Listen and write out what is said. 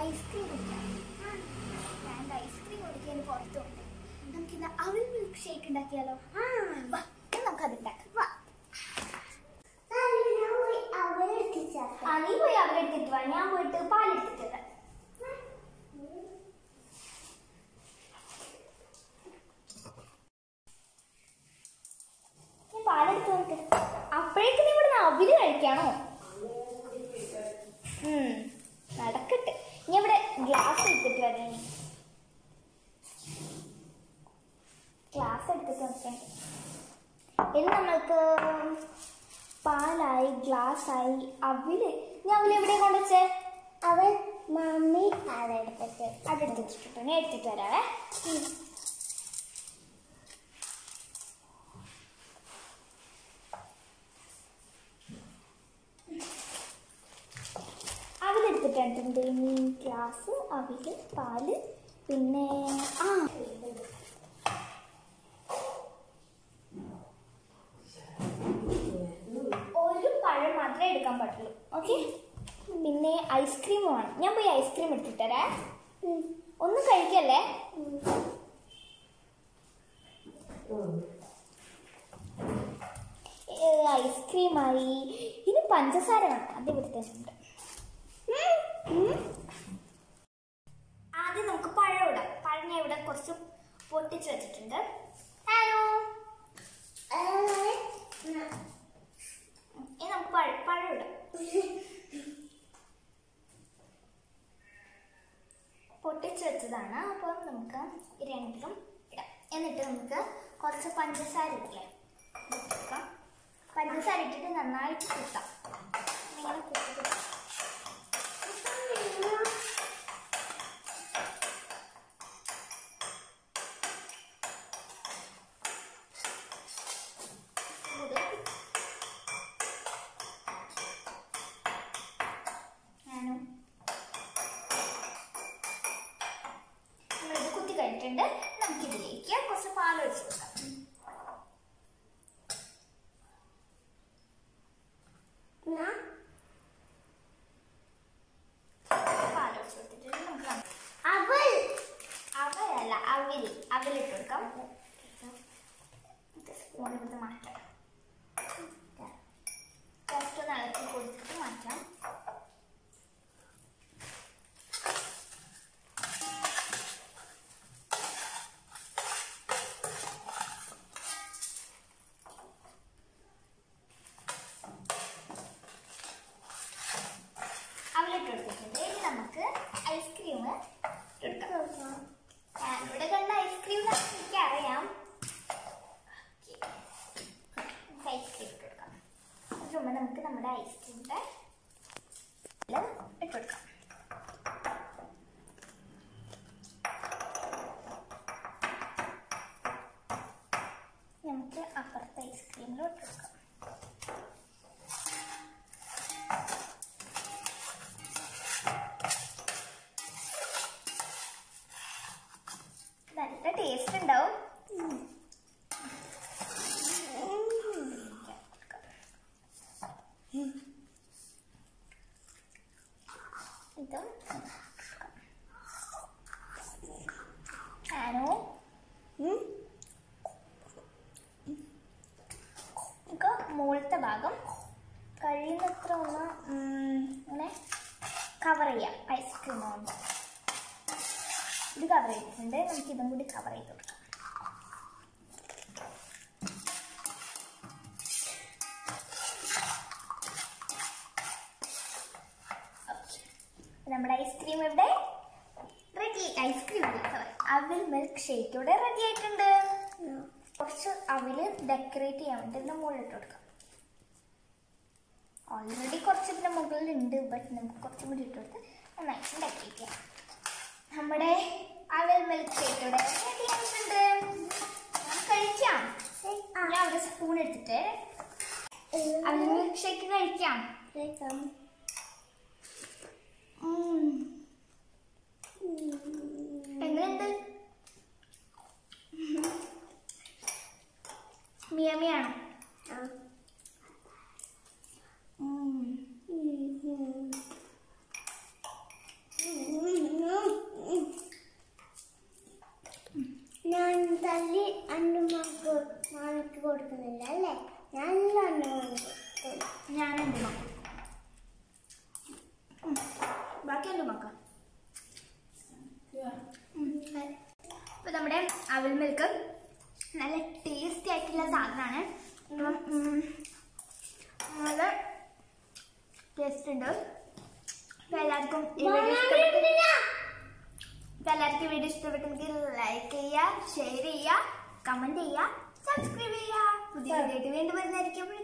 Ice cream കുടിക്കാം ഞാൻ ice cream കുടിക്കാൻ പുറത്തുണ്ട് നമുക്കിന്ന് അവൽ മിൽക്ക് ഷേക്ക് ഉണ്ടാക്കിയാലോ വാ എന്നാ നമുക്ക് അത് ഉണ്ടാക്കാം വാ ആ നീ പോയി അവരെടുത്തിട്ട് വാ ഞാൻ പോയിട്ട് പാലെടുത്തിട്ട് വരാം ഞാൻ പാലെടുത്ത് വന്നിട്ട് അപ്പോഴേക്കും നീ ഇവിടുന്ന് അവില് കഴിക്കാണോ ഉം, നടക്കട്ടെ ഇനി ഇവിടെ ഗ്ലാസ് എടുത്തിട്ട് വരാം ഇനി ഗ്ലാസ് എടുത്തിട്ട് നോക്കാം ഇനി നമ്മൾക്ക് പാലായി ഗ്ലാസ് ആയി അവില് ഞാൻ അവില് എവിടെ കൊണ്ടുവച്ചേ അവൻ മമ്മി അതെടുത്തിട്ട് അതെടുത്തിട്ടുണ്ട് ഞാൻ എടുത്തിട്ട് വരാവേ അവിലെടുത്തിട്ടുണ്ട് ഇനി ഗ്ലാസ് അവില് പാല് പിന്നെ ആ ഒരു പഴം മാത്രമേ എടുക്കാൻ പറ്റുള്ളൂ ഓക്കെ പിന്നെ ഐസ്ക്രീം വേണം ഞാൻ പോയി ഐസ്ക്രീം എടുത്തിട്ട് തരാം ഒന്നും കഴിക്കല്ലേ ഐസ്ക്രീമായി ഇനി പഞ്ചസാര വേണം അത് ഇവിടെ തന്നെ ഉണ്ട് ആദ്യം നമുക്ക് പഴം ഇടാം പഴം ഞാൻ ഇവിടെ കുറച്ച് പൊട്ടിച്ച് വെച്ചിട്ടുണ്ട് ഹലോ ഇനി നമുക്ക് പഴം പഴം ഇടാം പൊട്ടിച്ച് വെച്ചതാണ് അപ്പം നമുക്ക് ഇത് രണ്ടിലും ഇടാം എന്നിട്ട് നമുക്ക് കുറച്ച് പഞ്ചസാര ഇട്ടില്ലേ ഇട്ടിട്ട് പഞ്ചസാര ഇട്ടിട്ട് നന്നായിട്ട് കുത്താം ഇങ്ങനെ കുത്തി കുത്താം. ഞാനും നമ്മളിത് കുത്തി കഴിഞ്ഞിട്ടുണ്ട് നമുക്കിതിലേക്ക് കുറച്ച് പാൽ ഒഴിച്ച് കൊടുക്കാം പാൽ ഒഴിച്ച് കൊടുത്തിട്ടുണ്ട് നമുക്ക് നം- അവൾ അവയല്ല അവിൽ അവിലിട്ട് കൊടുക്കാം ഇത് സ്പൂൺ ഇവിടുന്ന് മാറ്റാം ജസ്റ്റ് ഒന്ന് ഇളക്കി കൊടുത്തിട്ട് മാറ്റാം അവലിട്ട് കൊടുത്തിട്ടുണ്ട് ഇനി നമുക്ക് ഐസ്ക്രീം എടുക്കാം ഞാനിവിടെ കണ്ട ഐസ്ക്രീം എനിക്ക് അറിയാം ഐസ്ക്രീം ഇട്ട് കൊടുക്കാം അതിന് മുമ്പ് നമുക്ക് നമ്മുടെ ഐസ്ക്രീമിന്റെ ഇട്ട് കൊടുക്കാം നമുക്ക് അപ്പുറത്തെ ഐസ്ക്രീമിലും ഇട്ട് കൊടുക്കാം നല്ല ടേസ്റ്റ് ഉണ്ടാവും ഇതും ആനോ നമുക്ക് മുകളിലത്തെ ഭാഗം കഴിയുന്നത്ര ഒന്ന് ഉം, ഇങ്ങനെ കവർ ചെയ്യാം ഐസ്ക്രീം കൊണ്ട് ഇത് കവർ ചെയ്തിട്ടുണ്ട് നമുക്ക് ഇതും കൂടി കവർ ചെയ്ത് കൊടുക്കാം Okay. നമ്മുടെ ഐസ്ക്രീം ഇവിടെ റെഡി ഐസ്ക്രീം അവിൽ മിൽക്ക് ഷേക്ക് ഇവിടെ റെഡി ആയിട്ടുണ്ട് കുറച്ച് അവില് ഡെക്കറേറ്റ് ചെയ്യാൻ വേണ്ടി ഇതിന്റെ മുകളിൽ ഇട്ട് കൊടുക്കാം ഓൾറെഡി കുറച്ച് ഇതിന്റെ മുകളിലുണ്ട് ബട്ട് നമുക്ക് കുറച്ചും കൂടി ഇട്ട് കൊടുത്ത് നന്നായിട്ട് ഡെക്കറേറ്റ് ചെയ്യാം നമ്മുടെ അവൽ മിൽക്ക് ഷേക്ക് ഇവിടെ റെഡി ആയിട്ടുണ്ട് നമുക്ക് കഴിക്കാം ഞാൻ ഒരു സ്പൂൺ എടുത്തിട്ട് അവൽ മിൽക്ക് ഷേക്ക് കഴിക്കാം ഉം. എങ്ങനെയുണ്ട് മിയമിയാണ് ഉം. ഉം. തല്ലി അന്നുമാക്ക് മാമിക്ക് കൊടുക്കുന്നില്ല അല്ലേ നല്ല അന്നുമാക്ക് ഞാൻ എൻ്റെ മക്കൾ ബാക്കി എൻ്റെ മക്കൾ ഇപ്പൊ നമ്മുടെ അവൽ മിൽക്ക് നല്ല ടേസ്റ്റി ആയിട്ടുള്ള സാധനമാണ് അപ്പം, ഉം, നല്ല ടേസ്റ്റ് ഉണ്ട് അപ്പൊ എല്ലാവർക്കും ഈ വീഡിയോ ഇഷ്ടപ്പെട്ടു അപ്പൊ എല്ലാവർക്കും വീഡിയോ ഇഷ്ടപ്പെട്ടെങ്കിൽ ലൈക്ക് ചെയ്യുക ഷെയർ ചെയ്യുക കമന്റ് ചെയ്യുക സബ്സ്ക്രൈബ് ചെയ്യുക പുതിയ വീഡിയോ ആയിട്ട് വീണ്ടും വരുന്നതായിരിക്കും